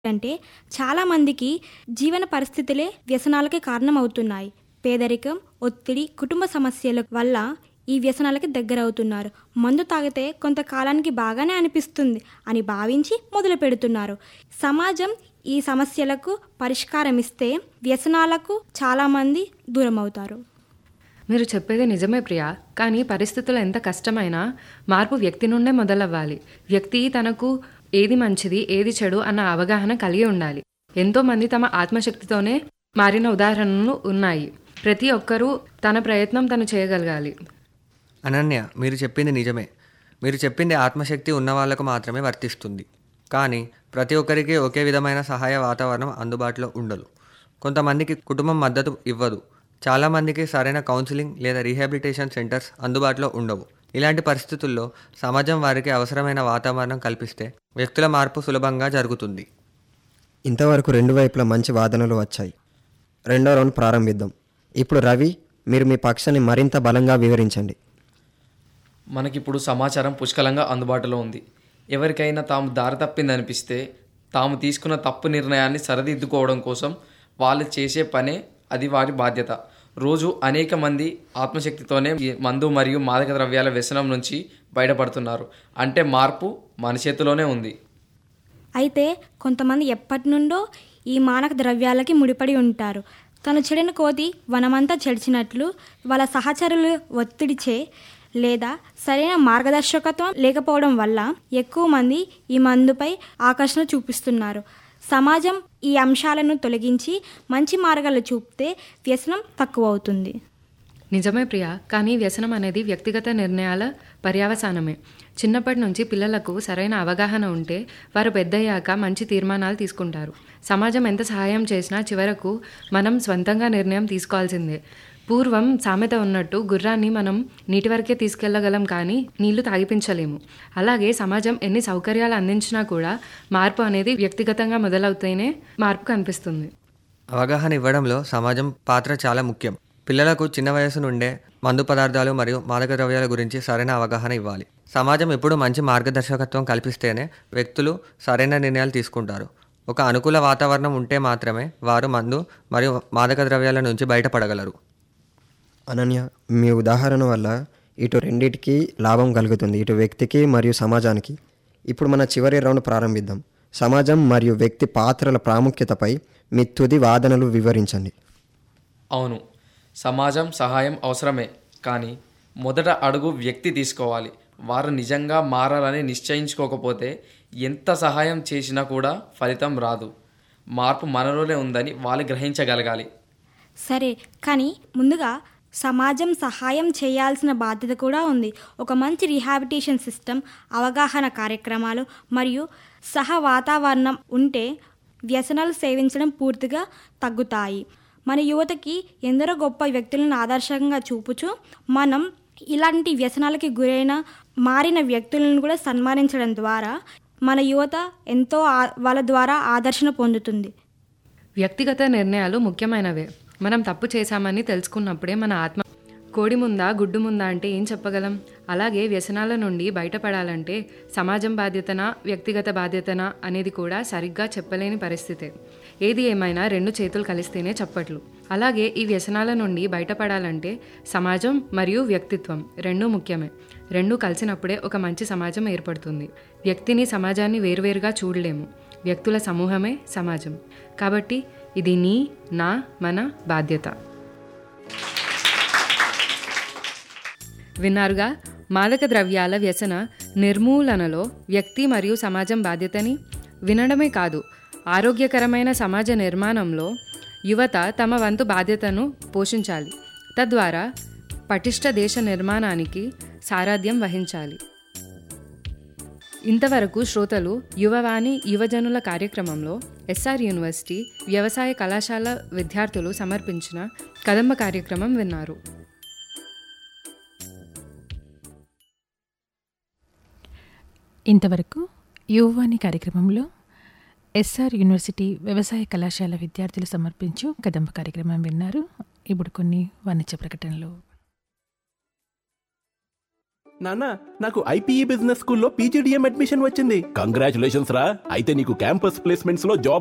అంటే చాలామందికి జీవన పరిస్థితులే వ్యసనాలకి కారణమవుతున్నాయి పేదరికం ఒత్తిడి కుటుంబ సమస్యల వల్ల ఈ వ్యసనాలకి దగ్గరవుతున్నారు మందు తాగితే కొంతకాలానికి బాగానే అనిపిస్తుంది అని భావించి మొదలు పెడుతున్నారు సమాజం ఈ సమస్యలకు పరిష్కారం ఇస్తే వ్యసనాలకు చాలామంది దూరం అవుతారు మీరు చెప్పేది నిజమే ప్రియా కానీ పరిస్థితులు ఎంత కష్టమైనా మార్పు వ్యక్తి నుండే మొదలవ్వాలి వ్యక్తి తనకు ఏది మంచిది ఏది చెడు అన్న అవగాహన కలిగి ఉండాలి ఎంతో మంది తమ ఆత్మశక్తితోనే మారిన ఉదాహరణలు ఉన్నాయి ప్రతి ఒక్కరూ తన ప్రయత్నం తను చేయగలగాలి అనన్య మీరు చెప్పింది నిజమే మీరు చెప్పింది ఆత్మశక్తి ఉన్న వాళ్ళకు మాత్రమే వర్తిస్తుంది కానీ ప్రతి ఒక్కరికి ఒకే విధమైన సహాయ వాతావరణం అందుబాటులో ఉండదు కొంతమందికి కుటుంబం మద్దతు ఇవ్వదు చాలామందికి సరైన కౌన్సిలింగ్ లేదా రీహాబిలిటేషన్ సెంటర్స్ అందుబాటులో ఉండవు ఇలాంటి పరిస్థితుల్లో సమాజం వారికి అవసరమైన వాతావరణం కల్పిస్తే వ్యక్తుల మార్పు సులభంగా జరుగుతుంది ఇంతవరకు రెండు వైపులా మంచి వాదనలు వచ్చాయి రెండో రౌండ్ ప్రారంభిద్దాం ఇప్పుడు రవి మీరు మీ పక్షాన్ని మరింత బలంగా వివరించండి మనకిప్పుడు సమాచారం పుష్కలంగా అందుబాటులో ఉంది ఎవరికైనా తాము దారి తప్పిందనిపిస్తే తాము తీసుకున్న తప్పు నిర్ణయాన్ని సరిదిద్దుకోవడం కోసం వాళ్ళు చేసే పనే అది వారి బాధ్యత రోజు అనేక మంది ఆత్మశక్తితోనే ఈ మందు మరియు మాదక ద్రవ్యాల వ్యసనం నుంచి బయటపడుతున్నారు అంటే మార్పు మన చేతిలోనే ఉంది అయితే కొంతమంది ఎప్పటి నుండో ఈ మానక ద్రవ్యాలకి ముడిపడి ఉంటారు తను చెడిన కోతి వనమంతా చెడిచినట్లు వాళ్ళ సహచరులు ఒత్తిడిచే లేదా సరైన మార్గదర్శకత్వం లేకపోవడం వల్ల ఎక్కువ మంది ఈ మందుపై ఆకర్షణ చూపిస్తున్నారు సమాజం ఈ అంశాలను తొలగించి మంచి మార్గాలు చూపితే వ్యసనం తక్కువ అవుతుంది నిజమే ప్రియా కానీ వ్యసనం అనేది వ్యక్తిగత నిర్ణయాల పర్యావసానమే చిన్నప్పటి నుంచి పిల్లలకు సరైన అవగాహన ఉంటే వారు పెద్దయ్యాక మంచి తీర్మానాలు తీసుకుంటారు సమాజం ఎంత సహాయం చేసినా చివరకు మనం స్వంతంగా నిర్ణయం తీసుకోవాల్సిందే పూర్వం సామెత ఉన్నట్టు గుర్రాన్ని మనం నీటి వరకే తీసుకెళ్లగలం కానీ నీళ్లు తాగిపించలేము అలాగే సమాజం ఎన్ని సౌకర్యాలు అందించినా కూడా మార్పు అనేది వ్యక్తిగతంగా మొదలవుతేనే మార్పు కనిపిస్తుంది అవగాహన ఇవ్వడంలో సమాజం పాత్ర చాలా ముఖ్యం పిల్లలకు చిన్న వయసు నుండే మందు పదార్థాలు మరియు మాదక ద్రవ్యాల గురించి సరైన అవగాహన ఇవ్వాలి సమాజం ఎప్పుడు మంచి మార్గదర్శకత్వం కల్పిస్తేనే వ్యక్తులు సరైన నిర్ణయాలు తీసుకుంటారు ఒక అనుకూల వాతావరణం ఉంటే మాత్రమే వారు మందు మరియు మాదక ద్రవ్యాల నుంచి బయటపడగలరు అనన్య మీ ఉదాహరణ వల్ల ఇటు రెండిటికి లాభం కలుగుతుంది ఇటు వ్యక్తికి మరియు సమాజానికి ఇప్పుడు మన చివరి రౌండ్ ప్రారంభిద్దాం సమాజం మరియు వ్యక్తి పాత్రల ప్రాముఖ్యతపై మీ తుది వాదనలు వివరించండి అవును సమాజం సహాయం అవసరమే కానీ మొదట అడుగు వ్యక్తి తీసుకోవాలి వారు నిజంగా మారాలని నిశ్చయించుకోకపోతే ఎంత సహాయం చేసినా కూడా ఫలితం రాదు మార్పు మనలోనే ఉందని వాళ్ళు గ్రహించగలగాలి సరే కానీ ముందుగా సమాజం సహాయం చేయాల్సిన బాధ్యత కూడా ఉంది ఒక మంచి రీహాబిటేషన్ సిస్టమ్ అవగాహన కార్యక్రమాలు మరియు సహ వాతావరణం ఉంటే వ్యసనాలు సేవించడం పూర్తిగా తగ్గుతాయి మన యువతకి ఎందరో గొప్ప వ్యక్తులను ఆదర్శంగా చూపుచు మనం ఇలాంటి వ్యసనాలకి గురైన మారిన వ్యక్తులను కూడా సన్మానించడం ద్వారా మన యువత ఎంతో ఆ- వాళ్ళ ద్వారా ఆదర్శన పొందుతుంది వ్యక్తిగత నిర్ణయాలు ముఖ్యమైనవే మనం తప్పు చేశామని తెలుసుకున్నప్పుడే మన ఆత్మ కోడి ముందా గుడ్డు ముందా అంటే ఏం చెప్పగలం అలాగే వ్యసనాల నుండి బయటపడాలంటే సమాజం బాధ్యతనా వ్యక్తిగత బాధ్యతనా అనేది కూడా సరిగ్గా చెప్పలేని పరిస్థితే ఏది ఏమైనా రెండు చేతులు కలిస్తేనే చప్పట్లు అలాగే ఈ వ్యసనాల నుండి బయటపడాలంటే సమాజం మరియు వ్యక్తిత్వం రెండూ ముఖ్యమే రెండూ కలిసినప్పుడే ఒక మంచి సమాజం ఏర్పడుతుంది వ్యక్తిని సమాజాన్ని వేరువేరుగా చూడలేము వ్యక్తుల సమూహమే సమాజం కాబట్టి ఇది నీ నా మన బాధ్యత విన్నారుగా మాదక ద్రవ్యాల వ్యసన నిర్మూలనలో వ్యక్తి మరియు సమాజం బాధ్యతని వినడమే కాదు ఆరోగ్యకరమైన సమాజ నిర్మాణంలో యువత తమ వంతు బాధ్యతను పోషించాలి తద్వారా పటిష్ట దేశ నిర్మాణానికి సారథ్యం వహించాలి ఇంతవరకు శ్రోతలు యువవాణి యువజనుల కార్యక్రమంలో ఎస్ఆర్ యూనివర్సిటీ వ్యవసాయ కళాశాల విద్యార్థులు సమర్పించిన కదంబ కార్యక్రమం విన్నారు ఇంతవరకు యువవాణి కార్యక్రమంలో ఎస్ఆర్ యూనివర్సిటీ వ్యవసాయ కళాశాల విద్యార్థులు సమర్పించు కదంబ కార్యక్రమం విన్నారు ఇప్పుడు కొన్ని వాణిజ్య ప్రకటనలు నాన్న నాకు ఐపీఈ బిజినెస్ స్కూల్లో పీజీడిఎం అడ్మిషన్ వచ్చింది కంగ్రాచులేషన్స్ రా అయితే నీకు క్యాంపస్ ప్లేస్మెంట్స్ లో జాబ్